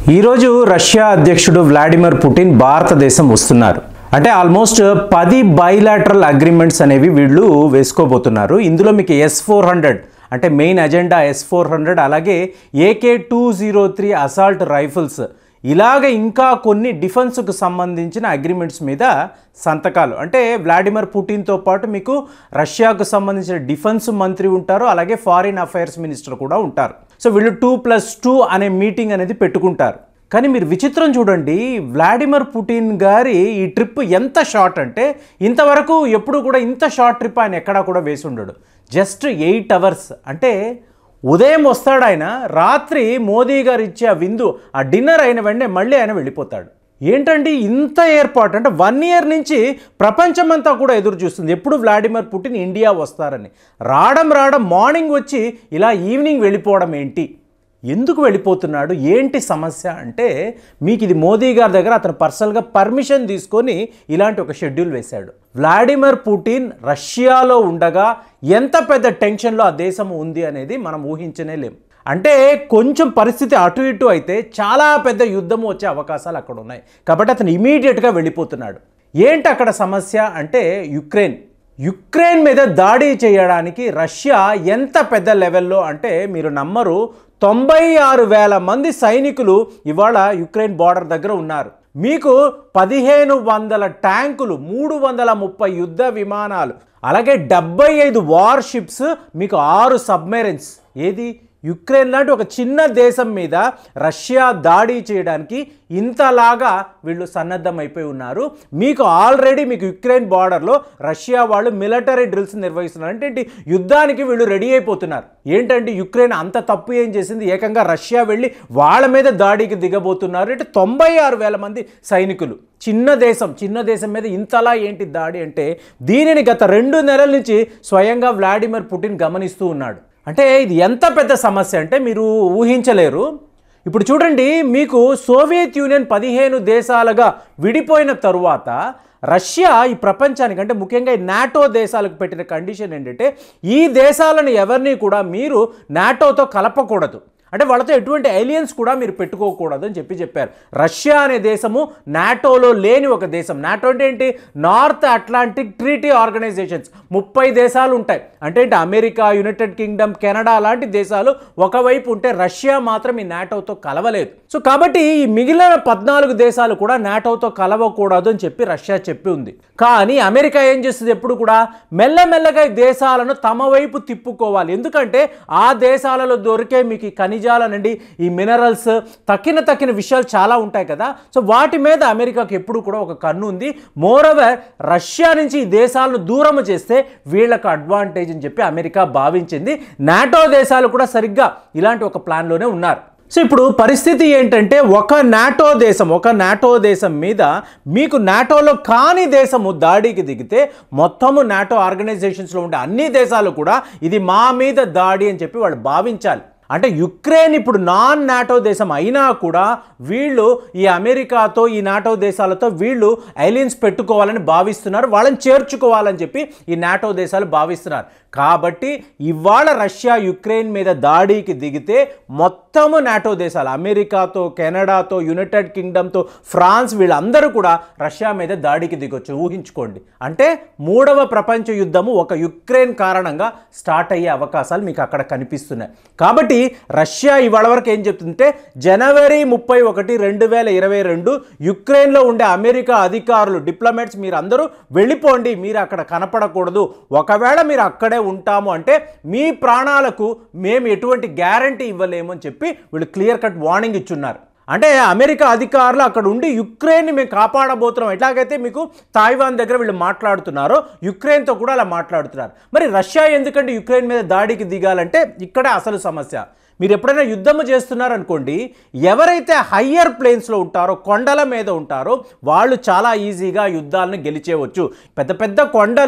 ఈరోజు రష్యా అధ్యక్షుడు Vladimir Putin భారతదేశం వస్తున్నారు అంటే ఆల్మోస్ట్ పది బైలాటరల్ అగ్రిమెంట్స్ అనేవి వీళ్ళు వేసుకోబోతున్నారు ఇందులో మీకు ఎస్ ఫోర్ హండ్రెడ్ అంటే main agenda S four hundred అలాగే AK two zero three assault rifles ఇలాగ ఇంకా కొన్ని డిఫెన్స్కు సంబంధించిన అగ్రిమెంట్స్ మీద సంతకాలు అంటే వ్లాడిమిర్ పుటిన్తో పాటు మీకు రష్యాకు సంబంధించిన డిఫెన్స్ మంత్రి ఉంటారు అలాగే ఫారిన్ అఫైర్స్ మినిస్టర్ కూడా ఉంటారు సో వీళ్ళు టూ ప్లస్ టూ అనే మీటింగ్ అనేది పెట్టుకుంటారు కానీ మీరు విచిత్రం చూడండి వ్లాడిమిర్ పుటిన్ గారి ఈ ట్రిప్ ఎంత షార్ట్ అంటే ఇంతవరకు ఎప్పుడు కూడా ఇంత షార్ట్ ట్రిప్ ఆయన ఎక్కడా కూడా వేసి ఉండడు జస్ట్ ఎయిట్ అవర్స్ అంటే ఉదయం వస్తాడు ఆయన రాత్రి మోదీ గారు ఇచ్చే ఆ విందు ఆ డిన్నర్ అయిన వెంటనే మళ్ళీ ఆయన వెళ్ళిపోతాడు ఏంటండి ఇంత ఏర్పాటు అంటే వన్ ఇయర్ నుంచి ప్రపంచమంతా కూడా ఎదురు చూస్తుంది ఎప్పుడు వ్లాడిమిర్ పుటిన్ ఇండియా వస్తారని రావడం రావడం మార్నింగ్ వచ్చి ఇలా ఈవినింగ్ వెళ్ళిపోవడం ఏంటి ఎందుకు వెళ్ళిపోతున్నాడు ఏంటి సమస్య అంటే మీకు ఇది మోదీ గారి దగ్గర అతను పర్సనల్గా పర్మిషన్ తీసుకొని ఇలాంటి ఒక షెడ్యూల్ వేశాడు వ్లాడిమిర్ పుటిన్ రష్యాలో ఉండగా ఎంత పెద్ద టెన్షన్లో ఆ దేశం ఉంది అనేది మనం ఊహించనే లేం అంటే కొంచెం పరిస్థితి అటు ఇటు అయితే చాలా పెద్ద యుద్ధం వచ్చే అవకాశాలు అక్కడ ఉన్నాయి కాబట్టి అతను ఇమీడియట్గా వెళ్ళిపోతున్నాడు ఏంటి అక్కడ సమస్య అంటే యుక్రెయిన్ యుక్రెయిన్ మీద దాడి చేయడానికి రష్యా ఎంత పెద్ద లెవెల్లో అంటే మీరు నమ్మరు తొంభై ఆరు వేల మంది సైనికులు ఇవాళ యుక్రెయిన్ బార్డర్ దగ్గర ఉన్నారు మీకు పదిహేను వందల ట్యాంకులు మూడు వందల ముప్పై యుద్ధ విమానాలు అలాగే డెబ్బై ఐదు వార్ షిప్స్ మీకు ఆరు సబ్మెరైన్స్ ఏది యుక్రెయిన్ లాంటి ఒక చిన్న దేశం మీద రష్యా దాడి చేయడానికి ఇంతలాగా వీళ్ళు సన్నద్ధమైపోయి ఉన్నారు మీకు ఆల్రెడీ మీకు యుక్రెయిన్ బార్డర్లో రష్యా వాళ్ళు మిలిటరీ డ్రిల్స్ నిర్వహిస్తున్నారు అంటే ఏంటి యుద్ధానికి వీళ్ళు రెడీ అయిపోతున్నారు ఏంటంటే యుక్రెయిన్ అంత తప్పు ఏం చేసింది ఏకంగా రష్యా వెళ్ళి వాళ్ళ మీద దాడికి దిగబోతున్నారు అంటే తొంభై ఆరు వేల మంది సైనికులు చిన్న దేశం చిన్న దేశం మీద ఇంతలా ఏంటి దాడి అంటే దీనిని గత రెండు నెలల నుంచి స్వయంగా వ్లాడిమిర్ పుటిన్ గమనిస్తూ ఉన్నాడు అంటే ఇది ఎంత పెద్ద సమస్య అంటే మీరు ఊహించలేరు ఇప్పుడు చూడండి మీకు సోవియట్ యూనియన్ పదిహేను దేశాలుగా విడిపోయిన తరువాత రష్యా ఈ ప్రపంచానికి అంటే ముఖ్యంగా ఈ నాటో దేశాలకు పెట్టిన కండిషన్ ఏంటంటే ఈ దేశాలను ఎవరిని కూడా మీరు నాటోతో కలపకూడదు అంటే వాళ్ళతో ఎటువంటి ఏలియన్స్ కూడా మీరు పెట్టుకోకూడదు అని చెప్పి చెప్పారు రష్యా అనే దేశము నాటోలో లేని ఒక దేశం నాటో అంటే ఏంటి నార్త్ అట్లాంటిక్ ట్రీటీ ఆర్గనైజేషన్స్ ముప్పై దేశాలు ఉంటాయి అంటే ఏంటి అమెరికా యునైటెడ్ కింగ్డమ్ కెనడా లాంటి దేశాలు ఒకవైపు ఉంటే రష్యా మాత్రం ఈ నాటోతో కలవలేదు సో కాబట్టి ఈ మిగిలిన పద్నాలుగు దేశాలు కూడా నాటోతో కలవకూడదు అని చెప్పి రష్యా చెప్పి ఉంది కానీ అమెరికా ఏం చేస్తుంది ఎప్పుడు కూడా మెల్లమెల్లగా ఈ దేశాలను తమ వైపు తిప్పుకోవాలి ఎందుకంటే ఆ దేశాలలో దొరికే మీకు ఈ ఖనిజాలనండి ఈ మినరల్స్ తక్కిన తక్కిన విషయాలు చాలా ఉంటాయి కదా సో వాటి మీద అమెరికాకి ఎప్పుడు కూడా ఒక కన్ను ఉంది మోరవర్ రష్యా నుంచి ఈ దేశాలను దూరం చేస్తే వీళ్ళకు అడ్వాంటేజ్ అని చెప్పి అమెరికా భావించింది నాటో దేశాలు కూడా సరిగ్గా ఇలాంటి ఒక ప్లాన్లోనే ఉన్నారు సో ఇప్పుడు పరిస్థితి ఏంటంటే ఒక నాటో దేశం ఒక నాటో దేశం మీద మీకు నాటోలో కాని దేశము దాడికి దిగితే మొత్తము నాటో ఆర్గనైజేషన్స్లో ఉండే అన్ని దేశాలు కూడా ఇది మా మీద దాడి అని చెప్పి వాళ్ళు భావించాలి అంటే యుక్రెయిన్ ఇప్పుడు నాన్ నాటో దేశం అయినా కూడా వీళ్ళు ఈ అమెరికాతో ఈ నాటో దేశాలతో వీళ్ళు ఐలియన్స్ పెట్టుకోవాలని భావిస్తున్నారు వాళ్ళని చేర్చుకోవాలని చెప్పి ఈ నాటో దేశాలు భావిస్తున్నారు కాబట్టి ఇవాళ రష్యా యుక్రెయిన్ మీద దాడికి దిగితే మొత్తము నాటో దేశాలు అమెరికాతో కెనడాతో యునైటెడ్ కింగ్డమ్తో ఫ్రాన్స్ వీళ్ళందరూ కూడా రష్యా మీద దాడికి దిగొచ్చు ఊహించుకోండి అంటే మూడవ ప్రపంచ యుద్ధము ఒక యుక్రెయిన్ కారణంగా స్టార్ట్ అయ్యే అవకాశాలు మీకు అక్కడ కనిపిస్తున్నాయి కాబట్టి రష్యా ఇవాళ వరకు ఏం చెప్తుందంటే జనవరి ముప్పై ఒకటి రెండు వేల ఇరవై రెండు యుక్రెయిన్లో ఉండే అమెరికా అధికారులు డిప్లొమాట్స్ మీరు అందరూ వెళ్ళిపోండి మీరు అక్కడ కనపడకూడదు ఒకవేళ మీరు అక్కడే ఉంటాము అంటే మీ ప్రాణాలకు మేము ఎటువంటి గ్యారంటీ ఇవ్వలేము అని చెప్పి వీళ్ళు క్లియర్ కట్ వార్నింగ్ ఇచ్చున్నారు అంటే అమెరికా అధికారులు అక్కడ ఉండి యుక్రెయిన్ని మేము కాపాడబోతున్నాం ఎట్లాగైతే మీకు తాయివాన్ దగ్గర వీళ్ళు మాట్లాడుతున్నారో యుక్రెయిన్తో కూడా అలా మాట్లాడుతున్నారు మరి రష్యా ఎందుకంటే యుక్రెయిన్ మీద దాడికి దిగాలంటే ఇక్కడే అసలు సమస్య మీరు ఎప్పుడైనా యుద్ధము చేస్తున్నారనుకోండి ఎవరైతే హయ్యర్ ప్లేన్స్లో ఉంటారో కొండల మీద ఉంటారో వాళ్ళు చాలా ఈజీగా యుద్ధాలను గెలిచేయవచ్చు పెద్ద పెద్ద కొండలు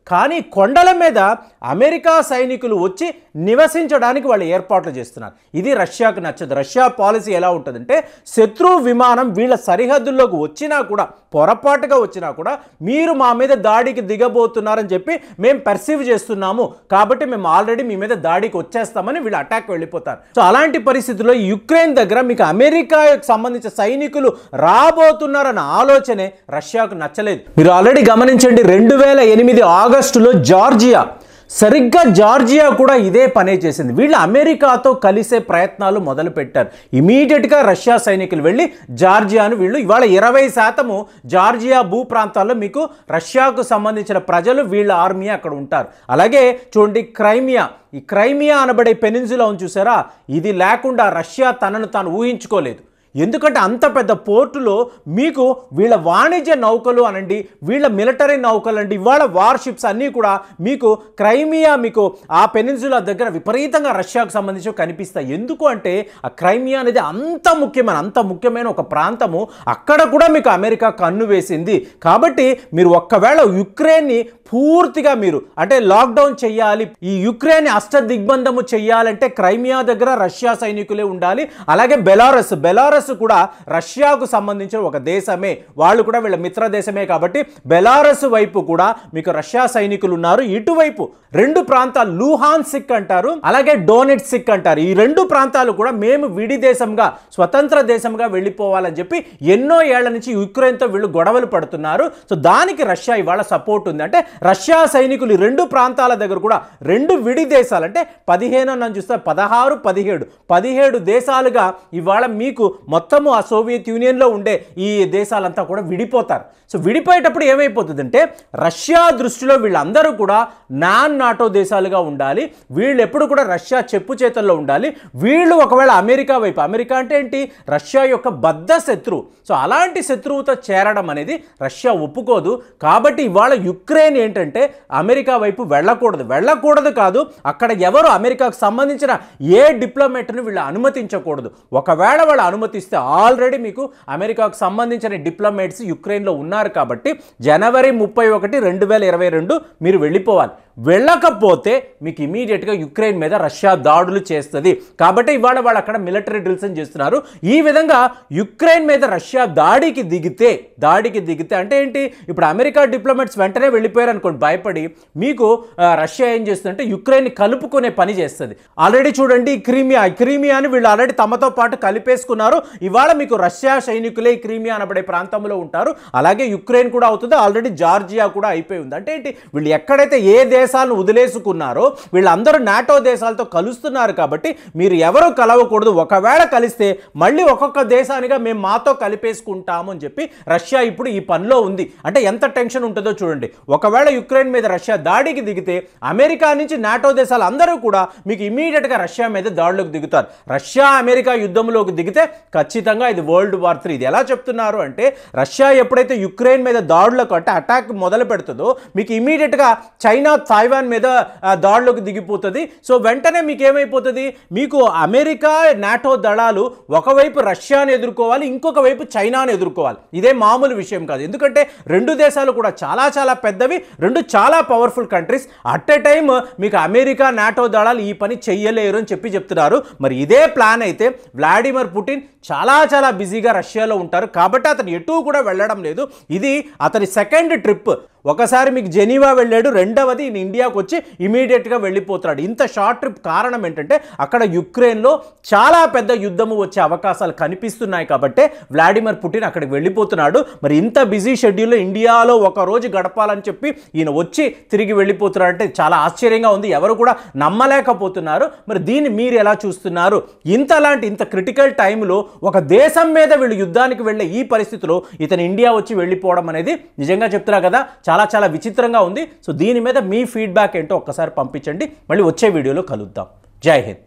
కానీ కొండల మీద అమెరికా సైనికులు వచ్చి నివసించడానికి వాళ్ళు ఏర్పాట్లు చేస్తున్నారు ఇది రష్యాకు నచ్చదు రష్యా పాలసీ ఎలా ఉంటుందంటే శత్రు విమానం వీళ్ళ సరిహద్దుల్లోకి వచ్చినా కూడా పొరపాటుగా వచ్చినా కూడా మీరు మా మీద దాడికి దిగబోతున్నారని చెప్పి మేము పర్సీవ్ చేస్తున్నాము కాబట్టి మేము ఆల్రెడీ మీ మీద దాడికి వచ్చేస్తామని వీళ్ళు అటాక్ వెళ్ళిపోతారు సో అలాంటి పరిస్థితుల్లో ఈ యుక్రెయిన్ దగ్గర మీకు అమెరికాకు సంబంధించిన సైనికులు రాబోతున్నారన్న ఆలోచనే రష్యాకు నచ్చలేదు మీరు ఆల్రెడీ గమనించండి రెండు వేల ఎనిమిది ఆగస్టులో జార్జియా సరిగ్గా జార్జియా కూడా ఇదే పనే చేసింది వీళ్ళు అమెరికాతో కలిసే ప్రయత్నాలు మొదలు పెట్టారు ఇమీడియట్గా రష్యా సైనికులు వెళ్ళి జార్జియాను వీళ్ళు ఇవాళ ఇరవై శాతము జార్జియా భూ ప్రాంతాల్లో మీకు రష్యాకు సంబంధించిన ప్రజలు వీళ్ళ ఆర్మీ అక్కడ ఉంటారు అలాగే చూడండి క్రైమియా ఈ క్రైమియా అనబడే పెనిన్సులా ఉంది చూసారా ఇది లేకుండా రష్యా తనను తాను ఊహించుకోలేదు ఎందుకంటే అంత పెద్ద పోర్టులో మీకు వీళ్ళ వాణిజ్య నౌకలు అనండి వీళ్ళ మిలిటరీ నౌకలు అండి ఇవాళ వార్షిప్స్ అన్నీ కూడా మీకు క్రైమియా మీకు ఆ పెనిన్సులా దగ్గర విపరీతంగా రష్యాకు సంబంధించి కనిపిస్తాయి ఎందుకు అంటే ఆ క్రైమియా అనేది అంత ముఖ్యమైన అంత ముఖ్యమైన ఒక ప్రాంతము అక్కడ కూడా మీకు అమెరికా కన్ను వేసింది కాబట్టి మీరు ఒక్కవేళ యుక్రెయిన్ని పూర్తిగా మీరు అంటే లాక్డౌన్ చేయాలి ఈ యుక్రెయిన్ అష్ట దిగ్బంధము చేయాలంటే క్రైమియా దగ్గర రష్యా సైనికులే ఉండాలి అలాగే బెలారస్ బెలారస్ కూడా రష్యాకు సంబంధించిన ఒక దేశమే వాళ్ళు కూడా వీళ్ళ మిత్ర దేశమే కాబట్టి బెలారస్ వైపు కూడా మీకు రష్యా సైనికులు ఉన్నారు ఇటువైపు రెండు ప్రాంతాలు లూహాన్ సిక్ అంటారు అలాగే డోనెట్ సిక్ అంటారు ఈ రెండు ప్రాంతాలు కూడా మేము విడి దేశంగా స్వతంత్ర దేశంగా వెళ్ళిపోవాలని చెప్పి ఎన్నో ఏళ్ల నుంచి యుక్రెయిన్తో వీళ్ళు గొడవలు పడుతున్నారు సో దానికి రష్యా ఇవాళ సపోర్ట్ ఉంది అంటే రష్యా సైనికులు ఈ రెండు ప్రాంతాల దగ్గర కూడా రెండు విడి దేశాలు అంటే పదిహేను నన్ను చూస్తే పదహారు పదిహేడు పదిహేడు దేశాలుగా ఇవాళ మీకు మొత్తము ఆ సోవియత్ యూనియన్లో ఉండే ఈ దేశాలంతా కూడా విడిపోతారు సో విడిపోయేటప్పుడు ఏమైపోతుందంటే రష్యా దృష్టిలో వీళ్ళందరూ కూడా నాన్ నాటో దేశాలుగా ఉండాలి వీళ్ళు ఎప్పుడు కూడా రష్యా చెప్పు చేతల్లో ఉండాలి వీళ్ళు ఒకవేళ అమెరికా వైపు అమెరికా అంటే ఏంటి రష్యా యొక్క బద్ధ శత్రువు సో అలాంటి శత్రువుతో చేరడం అనేది రష్యా ఒప్పుకోదు కాబట్టి ఇవాళ యుక్రెయిన్ ఏంటంటే అమెరికా వైపు వెళ్ళకూడదు వెళ్ళకూడదు కాదు అక్కడ ఎవరు అమెరికాకు సంబంధించిన ఏ డిప్లొమేట్ను వీళ్ళు అనుమతించకూడదు ఒకవేళ వాళ్ళు అనుమతిస్తే ఆల్రెడీ మీకు అమెరికాకు సంబంధించిన డిప్లొమేట్స్ యుక్రెయిన్లో ఉన్నారు కాబట్టి జనవరి ముప్పై ఒకటి రెండు వేల ఇరవై రెండు మీరు వెళ్ళిపోవాలి వెళ్ళకపోతే మీకు ఇమీడియట్గా యుక్రెయిన్ మీద రష్యా దాడులు చేస్తుంది కాబట్టి ఇవాళ వాళ్ళు అక్కడ మిలిటరీ డ్రిల్స్ అని చేస్తున్నారు ఈ విధంగా యుక్రెయిన్ మీద రష్యా దాడికి దిగితే దాడికి దిగితే అంటే ఏంటి ఇప్పుడు అమెరికా డిప్లొమాట్స్ వెంటనే వెళ్ళిపోయారు అనుకోండి భయపడి మీకు ఆ, రష్యా ఏం చేస్తుందంటే యుక్రెయిన్ కలుపుకునే పని చేస్తుంది ఆల్రెడీ చూడండి ఈ క్రీమియా ఈ క్రీమియాని వీళ్ళు ఆల్రెడీ తమతో పాటు కలిపేసుకున్నారు ఇవాళ మీకు రష్యా సైనికులే ఈ క్రీమియా అనబడే ప్రాంతంలో ఉంటారు అలాగే యుక్రెయిన్ కూడా అవుతుంది ఆల్రెడీ జార్జియా కూడా అయిపోయి ఉంది అంటే ఏంటి వీళ్ళు ఎక్కడైతే ఏ దేశాలను వదిలేసుకున్నారో వీళ్ళందరూ నాటో దేశాలతో కలుస్తున్నారు కాబట్టి మీరు ఎవరు కలవకూడదు ఒకవేళ కలిస్తే మళ్ళీ ఒక్కొక్క దేశానిగా మేము మాతో కలిపేసుకుంటాము అని చెప్పి రష్యా ఇప్పుడు ఈ పనిలో ఉంది అంటే ఎంత టెన్షన్ ఉంటుందో చూడండి ఒకవేళ యుక్రెయిన్ మీద రష్యా దాడికి దిగితే అమెరికా నుంచి నాటో దేశాలు అందరూ కూడా మీకు ఇమీడియట్గా రష్యా మీద దాడులకు దిగుతారు రష్యా అమెరికా యుద్ధంలోకి దిగితే ఖచ్చితంగా ఇది వరల్డ్ వార్ త్రీ ఇది ఎలా చెప్తున్నారు అంటే రష్యా ఎప్పుడైతే యుక్రెయిన్ మీద దాడులకు అంటే అటాక్ మొదలు పెడుతుందో మీకు ఇమీడియట్గా చైనా తైవాన్ మీద ఆ, దాడులకు దిగిపోతుంది సో వెంటనే మీకు ఏమైపోతుంది మీకు అమెరికా నాటో దళాలు ఒకవైపు రష్యాని ఎదుర్కోవాలి ఇంకొక వైపు చైనాను ఎదుర్కోవాలి ఇదే మామూలు విషయం కాదు ఎందుకంటే రెండు దేశాలు కూడా చాలా చాలా పెద్దవి రెండు చాలా powerful countries at a time మీకు అమెరికా నాటో దళాలు ఈ పని చెయ్యలేరు అని చెప్పి చెప్తున్నారు మరి ఇదే ప్లాన్ అయితే వ్లాడిమిర్ పుటిన్ చాలా చాలా బిజీగా రష్యాలో ఉంటారు కాబట్టి అతను ఎటు కూడా వెళ్ళడం లేదు ఇది అతని సెకండ్ ట్రిప్ ఒకసారి మీకు జెనీవా వెళ్ళాడు రెండవది ఈయన ఇండియాకు వచ్చి ఇమీడియట్గా వెళ్ళిపోతున్నాడు ఇంత షార్ట్ ట్రిప్ కారణం ఏంటంటే అక్కడ యుక్రెయిన్లో చాలా పెద్ద యుద్ధము వచ్చే అవకాశాలు కనిపిస్తున్నాయి కాబట్టే వ్లాడిమిర్ పుటిన్ అక్కడికి వెళ్ళిపోతున్నాడు మరి ఇంత బిజీ షెడ్యూల్లో ఇండియాలో ఒక రోజు గడపాలని చెప్పి ఈయన వచ్చి తిరిగి వెళ్ళిపోతున్నాడు అంటే చాలా ఆశ్చర్యంగా ఉంది ఎవరు కూడా నమ్మలేకపోతున్నారు మరి దీన్ని మీరు ఎలా చూస్తున్నారు ఇంతలాంటి ఇంత క్రిటికల్ టైంలో ఒక దేశం మీద వీళ్ళు యుద్ధానికి వెళ్ళే ఈ పరిస్థితిలో ఇతను ఇండియా వచ్చి వెళ్ళిపోవడం అనేది నిజంగా చెప్తున్నా కదా చాలా చాలా విచిత్రంగా ఉంది సో దీని మీద మీ ఫీడ్బ్యాక్ ఏంటో ఒక్కసారి పంపించండి మళ్ళీ వచ్చే వీడియోలో కలుద్దాం జై హింద్